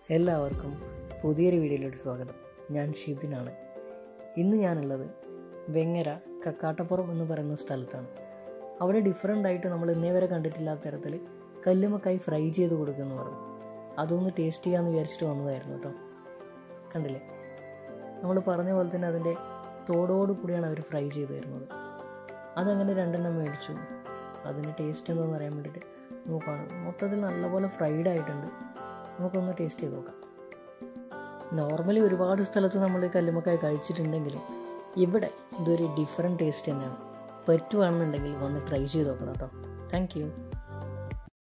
എല്ലാവർക്കും പുതിയൊരു വീഡിയോയിലോട്ട് സ്വാഗതം ഞാൻ ഷിബിനാണ് ഇന്ന് ഞാനുള്ളത് വെങ്ങര കക്കാട്ടപ്പുറം എന്ന് പറയുന്ന സ്ഥലത്താണ് അവിടെ ഡിഫറെൻ്റ് ആയിട്ട് നമ്മൾ ഇന്നേ വരെ കണ്ടിട്ടില്ലാത്ത തരത്തിൽ കല്ലുമക്കായി ഫ്രൈ ചെയ്ത് കൊടുക്കുമെന്ന് പറഞ്ഞു അതൊന്ന് ടേസ്റ്റ് ചെയ്യാമെന്ന് വിചാരിച്ചിട്ട് വന്നതായിരുന്നു കേട്ടോ കണ്ടില്ലേ നമ്മൾ പറഞ്ഞ പോലെ തന്നെ അതിൻ്റെ തോടോട് കൂടിയാണ് അവർ ഫ്രൈ ചെയ്ത് തരുന്നത് അതങ്ങനെ രണ്ടെണ്ണം മേടിച്ചു അതിൻ്റെ ടേസ്റ്റ് എന്താണെന്ന് അറിയാൻ വേണ്ടിയിട്ട് നോക്കുകയാണ് മൊത്തത്തിൽ നല്ലപോലെ ഫ്രൈഡ് ആയിട്ടുണ്ട് നമുക്കൊന്ന് ടേസ്റ്റ് ചെയ്ത് നോക്കാം നോർമലി ഒരുപാട് സ്ഥലത്ത് നമ്മൾ കല്ലുമ്മക്കായ കഴിച്ചിട്ടുണ്ടെങ്കിലും ഇവിടെ ഇതൊരു ഡിഫറെൻറ്റ് ടേസ്റ്റ് തന്നെയാണ് പറ്റുവാണെന്നുണ്ടെങ്കിൽ വന്ന് ട്രൈ ചെയ്ത് നോക്കണം കേട്ടോ താങ്ക് യു